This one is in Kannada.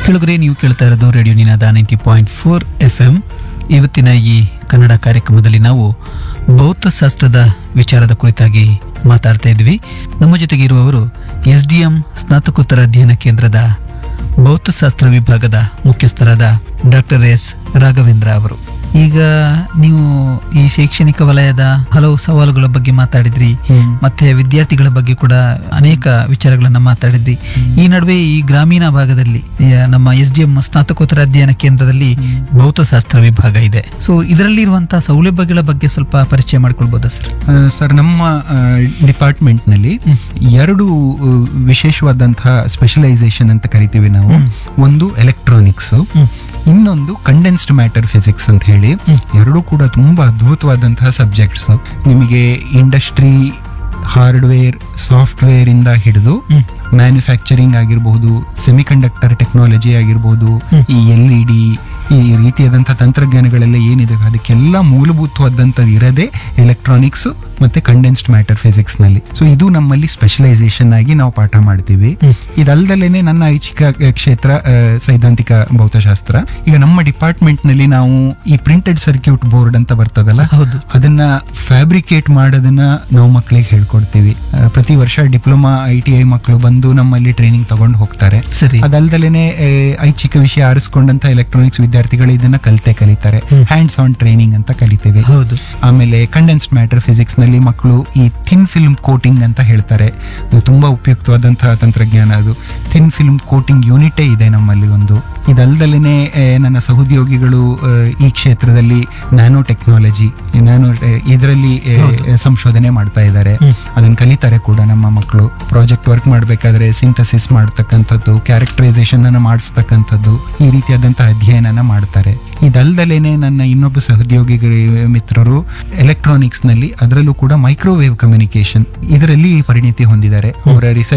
ಕೆಳಗರೆ ನೀವು ಕೇಳ್ತಾ ಇರೋದು radio Ninada ninety point four FM ಎಂ ಇವತ್ತಿನ ಈ ಕನ್ನಡ ಕಾರ್ಯಕ್ರಮದಲ್ಲಿ ನಾವು ಭೌತಶಾಸ್ತ್ರದ ವಿಚಾರದ ಕುರಿತಾಗಿ ಮಾತಾಡ್ತಾ ಇದ್ವಿ ನಮ್ಮ ಜೊತೆಗೆ ಇರುವವರು ಎಸ್ ಡಿ ಎಂ ಸ್ನಾತಕೋತ್ತರ ಅಧ್ಯಯನ ಕೇಂದ್ರದ ಭೌತಶಾಸ್ತ್ರ ವಿಭಾಗದ ಮುಖ್ಯಸ್ಥರಾದ ಡಾಕ್ಟರ್ ಎಸ್ ರಾಘವೇಂದ್ರ ಅವರು ಈಗ ನೀವು ಈ ಶೈಕ್ಷಣಿಕ ವಲಯದ ಹಲವು ಸವಾಲುಗಳ ಬಗ್ಗೆ ಮಾತಾಡಿದ್ರಿ ಮತ್ತೆ ವಿದ್ಯಾರ್ಥಿಗಳ ಬಗ್ಗೆ ಕೂಡ ಅನೇಕ ವಿಚಾರಗಳನ್ನ ಮಾತಾಡಿದ್ರಿ ಈ ನಡುವೆ ಈ ಗ್ರಾಮೀಣ ಭಾಗದಲ್ಲಿ ಈ ನಮ್ಮ ಎಸ್ ಡಿ ಎಂ ಸ್ನಾತಕೋತ್ತರ ಅಧ್ಯಯನ ಕೇಂದ್ರದಲ್ಲಿ ಭೌತಶಾಸ್ತ್ರ ವಿಭಾಗ ಇದೆ ಸೊ ಇದರಲ್ಲಿರುವಂತಹ ಸೌಲಭ್ಯಗಳ ಬಗ್ಗೆ ಸ್ವಲ್ಪ ಪರಿಚಯ ಮಾಡ್ಕೊಳ್ಬೋದಾ ಸರ್ ಆ, ಸರ್ ನಮ್ಮ ಡಿಪಾರ್ಟ್ಮೆಂಟ್ನಲ್ಲಿ ಎರಡು ಆ, ವಿಶೇಷವಾದಂತಹ ಸ್ಪೆಷಲೈಸೇಷನ್ ಅಂತ ಕರಿತೀವಿ ನಾವು ಒಂದು ಎಲೆಕ್ಟ್ರಾನಿಕ್ಸ್ ಇನ್ನೊಂದು ಕಂಡೆನ್ಸ್ಡ್ ಮ್ಯಾಟರ್ ಫಿಸಿಕ್ಸ್ ಅಂತ ಹೇಳಿ ಎರಡೂ ಕೂಡ ತುಂಬಾ ಅದ್ಭುತವಾದಂತಹ ಸಬ್ಜೆಕ್ಟ್ಸ್ ನಿಮಗೆ ಇಂಡಸ್ಟ್ರಿ ಹಾರ್ಡ್ವೇರ್ ಸಾಫ್ಟ್ವೇರ್ ಇಂದ ಹಿಡಿದು ಮ್ಯಾನುಫ್ಯಾಕ್ಚರಿಂಗ್ ಆಗಿರಬಹುದು ಸೆಮಿಕಂಡಕ್ಟರ್ ಟೆಕ್ನಾಲಜಿ ಆಗಿರಬಹುದು ಈ ಎಲ್ ಇ ಡಿ ಈ ರೀತಿಯಾದಂಥ ತಂತ್ರಜ್ಞಾನಗಳೆಲ್ಲ ಏನಿದೆ ಅದಕ್ಕೆಲ್ಲ ಮೂಲಭೂತವಾದಂಥದ್ದು ಇರದೆ ಎಲೆಕ್ಟ್ರಾನಿಕ್ಸ್ ಮತ್ತೆ ಕಂಡೆನ್ಸ್ಡ್ ಮ್ಯಾಟರ್ ಫಿಸಿಕ್ಸ್ ನಲ್ಲಿ ಸೊ ಇದು ನಮ್ಮಲ್ಲಿ ಸ್ಪೆಷಲೈಸೇಷನ್ ಆಗಿ ನಾವು ಪಾಠ ಮಾಡ್ತೀವಿ ಇದಲ್ದಲೇನೆ ನನ್ನ ಐಚ್ಛಿಕ ಅಹ್, ಕ್ಷೇತ್ರ ಅಹ್, ಸೈದ್ಧಾಂತಿಕ ಭೌತಶಾಸ್ತ್ರ ಈಗ ನಮ್ಮ ಡಿಪಾರ್ಟ್ಮೆಂಟ್ ನಲ್ಲಿ ನಾವು ಈ ಪ್ರಿಂಟೆಡ್ ಸರ್ಕ್ಯೂಟ್ ಬೋರ್ಡ್ ಅಂತ ಬರ್ತದಲ್ಲ ಹೌದು ಅದನ್ನ ಫ್ಯಾಬ್ರಿಕೇಟ್ ಮಾಡೋದನ್ನ ನಾವು ಮಕ್ಕಳಿಗೆ ಹೇಳ್ಕೊಡ್ತೀವಿ ಅಹ್, ಪ್ರತಿ ವರ್ಷ ಡಿಪ್ಲೊಮಾ ಐ ಟಿ ಐ ಮಕ್ಕಳು ಬಂದು ನಮ್ಮಲ್ಲಿ ಟ್ರೈನಿಂಗ್ ತಗೊಂಡು ಹೋಗ್ತಾರೆ ಸರಿ ಅದಲ್ದಲೇನೆ ಐಚ್ಛಿಕ ವಿಷಯ ಆರಿಸ್ಕೊಂಡಂತ ಎಲೆಕ್ಟ್ರಾನಿಕ್ಸ್ ವಿದ್ಯಾರ್ಥಿಗಳು ಇದನ್ನ ಕಲಿತೆ ಕಲಿತಾರೆ ಹ್ಯಾಂಡ್ಸ್ ಆನ್ ಟ್ರೈನಿಂಗ್ ಅಂತ ಕಲಿತೇವೆ ಹೌದು ಆಮೇಲೆ ಕಂಡೆನ್ಸ್ಡ್ ಮ್ಯಾಟರ್ ಫಿಸಿಕ್ಸ್ ನಲ್ಲಿ ಮಕ್ಕಳು ಈ ಥಿನ್ ಫಿಲ್ಮ್ ಕೋಟಿಂಗ್ ಅಂತ ಹೇಳ್ತಾರೆ ಇದು ತುಂಬಾ ಉಪಯುಕ್ತವಾದಂತಹ ತಂತ್ರಜ್ಞಾನ ಅದು ಥಿನ್ ಫಿಲ್ಮ್ ಕೋಟಿಂಗ್ ಯೂನಿಟೇ ಇದೆ ನಮ್ಮಲ್ಲಿ ಒಂದು ಇದಲ್ದಲೇನೆ ಆ, ನನ್ನ ಸಹೋದ್ಯೋಗಿಗಳು ಆ, ಈ ಕ್ಷೇತ್ರದಲ್ಲಿ ನ್ಯಾನೋ ಟೆಕ್ನಾಲಜಿ ನ್ಯಾನೋ ಇದರಲ್ಲಿ ಸಂಶೋಧನೆ ಮಾಡ್ತಾ ಇದ್ದಾರೆ ಅದನ್ನ ಕಲಿತಾರೆ ಕೂಡ ನಮ್ಮ ಮಕ್ಕಳು ಪ್ರಾಜೆಕ್ಟ್ ವರ್ಕ್ ಮಾಡಬೇಕಾದ್ರೆ ಸಿಂಥಸಿಸ್ ಮಾಡ್ತಕ್ಕಂಥದ್ದು ಕ್ಯಾರೆಕ್ಟರೈಸೇಷನ್ ಅನ್ನ ಮಾಡಿಸ್ತಕ್ಕಂಥದ್ದು ಈ ರೀತಿಯಾದಂತಹ ಅಧ್ಯಯನನ ಮಾಡ್ತಾರೆ ಇದಲ್ದಲೇನೆ ನನ್ನ ಇನ್ನೊಬ್ಬ ಸಹೋದ್ಯೋಗಿಗಳ ಮಿತ್ರರು ಎಲೆಕ್ಟ್ರಾನಿಕ್ಸ್ ನಲ್ಲಿ ಅದರಲ್ಲೂ ಕೂಡ ಮೈಕ್ರೋವೇವ್ ಕಮ್ಯುನಿಕೇಶನ್ ಇದರಲ್ಲಿ ಪರಿಣಿತಿ ಹೊಂದಿದ್ದಾರೆ ಅವರ ರಿಸರ್ಚ್